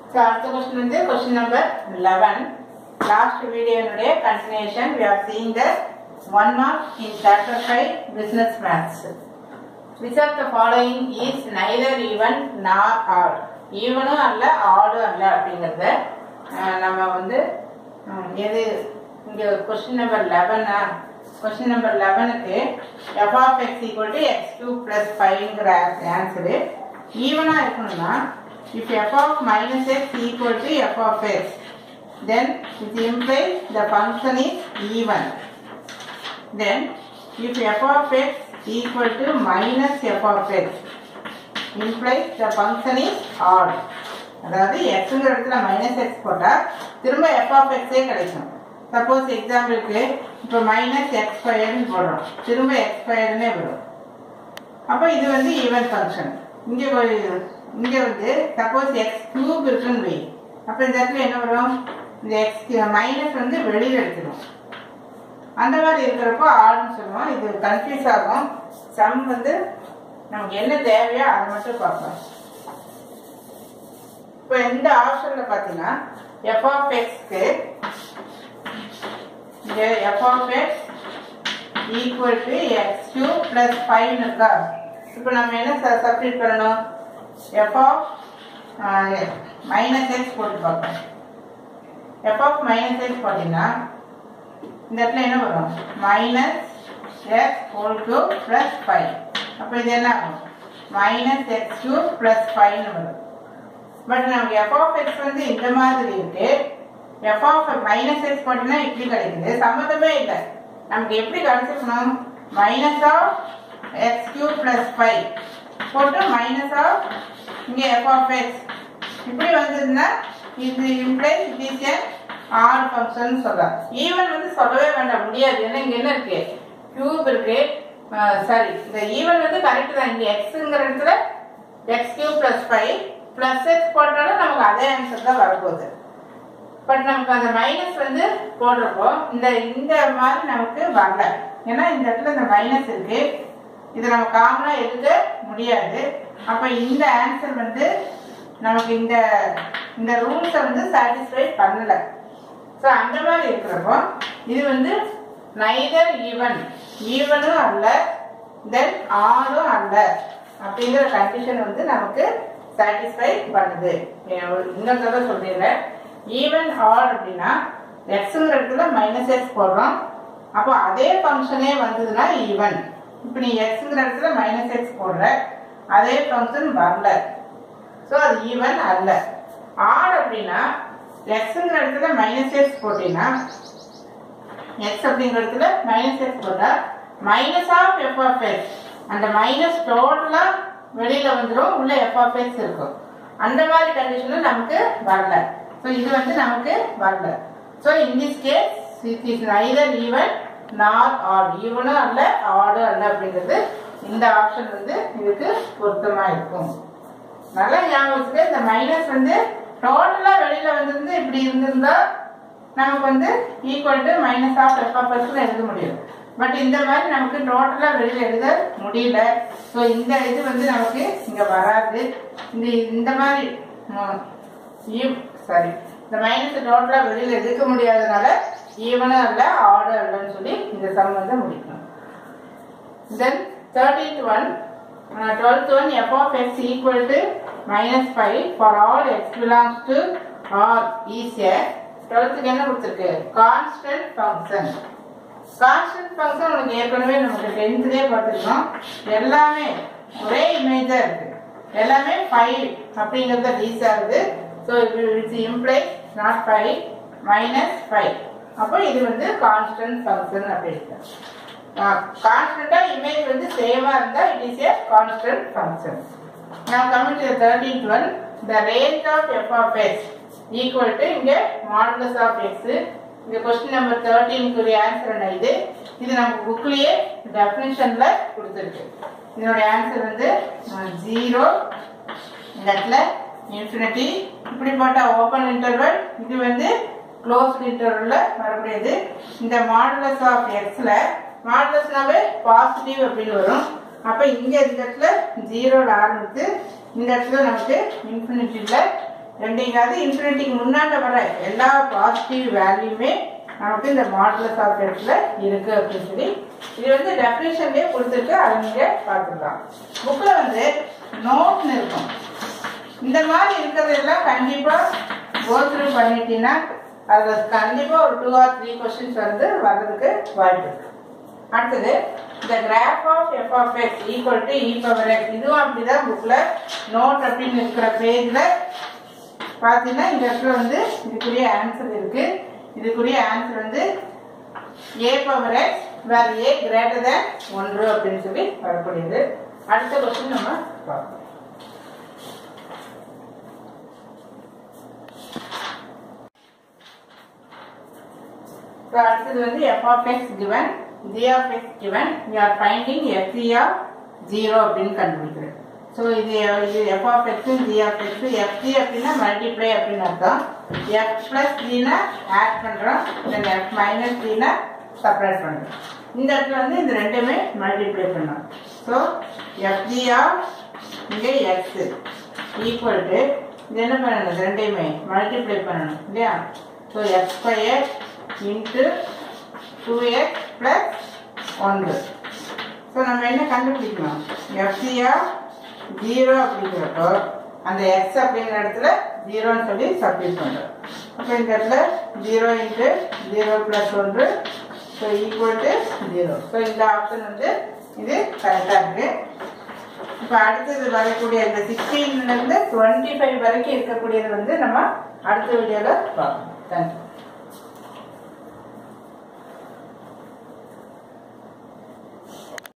so அடுத்த question வந்து question number eleven last வீடியோனுடைய continuation we are seeing the one mark in chapter five business maths which of the following is neither even nor odd ஈவனும் அல்ல ஆடும் அல்ல அப்படிங்கிறத அஹ், நம்ம வந்து அஹ், எது இங்கே கொஸ்டின் நம்பர் லெவனா கொஸ்டின் நம்பர் லெவனுக்கு f of x equal to x two plus ஃபைவ்ங்கிற ஆன்சரு ஈவனாக இருக்கணும்னா if f of minus x equal to f of x then it implies the function is even then if f of x equal to minus f of x implies the function is odd அதாவது எக்ஸுங்கிற இடத்துல minus X போட்டால் திரும்ப F of எக்ஸே கிடைக்கும் suppose எக்ஸாம்பிளுக்கு இப்போ minus X ஸ்கொயர்னு போடுறோம் திரும்ப எக்ஸ் ஸ்கொயர்னே வரும் அப்போ இது வந்து ஈவன் ஃபங்க்ஷன் இங்கே இங்கே வந்து சப்போஸ் எக்ஸ் கியூப் இருக்குன்னு வை அப்போ இந்த இடத்துல என்ன வரும் இந்த எக்ஸ் மைனஸ் வந்து வெளியில் எடுத்துடும் அந்த மாதிரி இருக்கிறப்போ ஆடுன்னு சொல்லுவோம் இது கன்ஃபியூஸ் ஆகும் சம் வந்து நமக்கு என்ன தேவையோ அதை மட்டும் பார்ப்போம் இப்போ இந்த ஆப்ஷன்ல பார்த்தீங்கன்னா எஃப் ஆஃப் எக்ஸ்க்கு இங்கே f of x equal to x two plus five இருக்கா இப்போ நம்ம என்ன சப்ஸ்டிட் பண்ணணும் எஃப் ஆஃப் மைனஸ் எக்ஸ் போட்டு பார்ப்போம் எஃப் ஆஃப் மைனஸ் எக்ஸ் பார்த்தீங்கன்னா இந்த இடத்துல என்ன வரும் minus x whole two plus five அப்போ இது என்ன ஆகும் மைனஸ் எக்ஸ் டூ ப்ளஸ் ஃபைவ்னு வரும் பட் நமக்கு எஃப் ஆஃப் எக்ஸ் வந்து இந்த மாதிரி இருக்கு எஃப் ஆஃப் மைனஸ் எக்ஸ் போட்டோம்னா இப்படி கிடைக்குது சம்மந்தமே இல்லை நமக்கு எப்படி கிடைச்சிருக்கணும் minus of x cube plus five போட்டு மைனஸ் ஆஃப் இங்கே எஃப் ஆஃப் எக்ஸ் இப்படி வந்ததுன்னா இது implies it is a odd function சொல்லலாம் ஈவன் வந்து சொல்லவே வேண்டாம் முடியாது ஏன்னா இங்க என்ன இருக்கு கியூப் இருக்கு சாரி இந்த ஈவன் வந்து கரெக்ட் தான் இங்க எக்ஸுங்கிற இடத்துல x cube plus five plus x போட்டாலும் நமக்கு அதே ஆன்சர் தான் வரப்போகுது பட் நமக்கு அந்த மைனஸ் வந்து போடுறப்போ இந்த இந்த மாதிரி நமக்கு வரல ஏன்னா இந்த இடத்துல இந்த மைனஸ் இருக்கு இது நம்ம காமனா எடுக்க முடியாது அப்ப இந்த ஆன்சர் வந்து நமக்கு இந்த இந்த ரூல்ஸை வந்து சாட்டிஸ்ஃபை பண்ணல ஸோ அந்த மாதிரி இருக்கிறப்போ இது வந்து நைதர் ஈவன் ஈவனும் அல்ல தென் ஆடும் அல்ல அப்படிங்கிற கண்டிஷன் வந்து நமக்கு சாட்டிஸ்ஃபை பண்ணுது இன்னொரு தடவை சொல்லிடுறேன் ஈவன் ஆட் அப்படின்னா எக்ஸுங்கிற இடத்துல மைனஸ் எக்ஸ் போடுறோம் அப்போ அதே ஃபங்க்ஷனே வந்ததுன்னா ஈவன் இப்போ நீ எக்ஸுங்கிற இடத்துல மைனஸ் எக்ஸ் போடுற அதே ஃபங்க்ஷன் வரல ஸோ அது ஈவன் அல்ல ஆட் அப்படின்னா எக்ஸுங்கிற இடத்துல மைனஸ் எக்ஸ் போட்டீங்கன்னா எக்ஸ் அப்படிங்கிற இடத்துல மைனஸ் எக்ஸ் போட்டா minus of f of x அந்த மைனஸ் டோட்டலா வெளியில வந்துடும் உள்ள எஃப் ஆஃப் எக்ஸ் இருக்கும் அந்த மாதிரி கண்டிஷனும் நமக்கு வரல ஸோ இது வந்து நமக்கு வரல so in this case it is neither even not odd ஈவனும் அல்ல ஆடும் அல்ல அப்படிங்கிறது இந்த ஆப்ஷன் வந்து இதுக்கு பொருத்தமா இருக்கும் நல்லா ஞாபகம் வச்சுக்க இந்த மைனஸ் வந்து டோட்டலா வெளியில வந்திருந்து இப்படி இருந்திருந்தா நமக்கு வந்து equal to minus of f of எக்ஸ்னு எழுத முடியும் பட் இந்த மாதிரி நமக்கு டோட்டலா வெளியில எழுத முடியல ஸோ இந்த இது வந்து நமக்கு இங்க வராது இந்த இந்த மாதிரி சாரி இந்த மைனஸ் டோட்டலா வெளியில எடுக்க முடியாதனால ஈவனும் அல்ல ஆர்டர் அல்லன்னு சொல்லி இந்த சம் வந்து முடிக்கணும் then thirteenth one twelfth one f of x equal to minus five for all x belongs to R easier டுவெல்த்துக்கு என்ன கொடுத்துருக்கு கான்ஸ்டன்ட் ஃபங்க்ஷன் கான்ஸ்டன்ட் ஃபங்க்ஷன் உனக்கு ஏற்கனவே நமக்கு டென்த்லேயே பார்த்துருக்கோம் எல்லாமே ஒரே இமேஜ் தான் இருக்கு எல்லாமே ஃபைவ் அப்படிங்கிறத ரீச் ஆகுது so it's implies not five minus five அப்போ இது வந்து கான்ஸ்டன்ட் ஃபங்க்ஷன் அப்படின்னு கான்ஸ்டன்டா இமேஜ் வந்து சேமா இருந்தா it is a constant function now coming to the 13th one the range of f of x equal to இங்க modulus of x இந்த question number தேர்ட்டீனுக்குரிய ஆன்சர் என்ன இது இது நமக்கு புக்லயே டெஃபினிஷன்ல கொடுத்துருக்கு இதனுடைய ஆன்சர் வந்து ஜீரோ இந்த இடத்துல இன்ஃபினிட்டி இப்படி போட்டா ஓப்பன் இன்டர்வல் இது வந்து க்ளோஸ்ட் இன்டர்வல்ல வரக்கூடியது இந்த மாடுலஸ் ஆஃப் எக்ஸ்ல மாடுலஸ்னாவே பாசிட்டிவ் அப்படின்னு வரும் அப்ப இங்க இந்த இடத்துல ஜீரோல ஆரம்பித்து இந்த இடத்துல நமக்கு இன்ஃபினிட்டில ரெண்டுங்காவது இன்ஃபினிட்டிக்கு முன்னாடி வர எல்லா பாசிட்டிவ் வேல்யூமே நமக்கு இந்த மாடலஸ் ஆஃப் எக்ஸ்ல இருக்கு அப்படின்னு சொல்லி இது வந்து டெஃபினேஷன்லேயே கொடுத்துருக்கு அதை நீங்க பார்த்துக்கலாம் புக்கில் வந்து நோட்னு இருக்கும் இந்த மாதிரி இருக்கிறதெல்லாம் கண்டிப்பா கோத்ரூ பண்ணிட்டீங்கன்னா அது கண்டிப்பா ஒரு டூ ஆர் த்ரீ கொஸ்டின்ஸ் வந்து வர்றதுக்கு வாய்ப்பு இருக்கு அடுத்தது இந்த graph of f of x equal to e power x இதுவும் அப்படிதான் புக்ல நோட் அப்படின்னு இருக்கிற பேஜ்ல பார்த்தீங்கன்னா இந்த இடத்துல வந்து இதுக்குரிய ஆன்சர் இருக்கு இதுக்குரிய ஆன்சர் வந்து a power x where a greater than ஒன்று அப்படின்னு சொல்லி வரக்கூடியது அடுத்த கொஸ்டின் நம்ம பார்ப்போம் So, அடுத்தது வந்து f of x given g of x given we are finding fc of 0 அப்படின்னு கண்டுபிடிக்கிறது ஸோ இது இது f of x g of x fc அப்படின்னா மல்டிப்ளை அப்படின்னு அர்த்தம் f plus gனா ஆட் பண்ணுறோம் தென் f minus gனா செப்பரேட் பண்ணுறோம் இந்த இடத்துல வந்து இந்த ரெண்டுமே மல்டிப்ளை பண்ணோம் ஸோ fg of இங்கே x ஈக்குவல் டு இது என்ன பண்ணணும் இது ரெண்டையுமே மல்டிப்ளை பண்ணணும் இல்லையா so x square into two x plus ஒன்று ஸோ நம்ம என்ன கண்டுபிடிக்கணும் எஃப்சியா ஜீரோ அப்படிங்கிறப்போ அந்த எக்ஸ் அப்படிங்கிற இடத்துல ஜீரோன்னு சொல்லி சப்ஸ்டியூட் பண்ணுறோம் அப்போ இந்த இடத்துல ஜீரோ இன்ட்டு ஜீரோ ப்ளஸ் ஒன்று so equal to zero so இந்த ஆப்ஷன் வந்து இது கரெக்டாக இருக்குது இப்போ அடுத்தது வரக்கூடிய இந்த சிக்ஸ்டீன்லேருந்து டுவெண்ட்டி ஃபைவ் வரைக்கும் இருக்கக்கூடியது வந்து நம்ம அடுத்த வீடியோவில் பார்ப்போம் தேங்க்யூ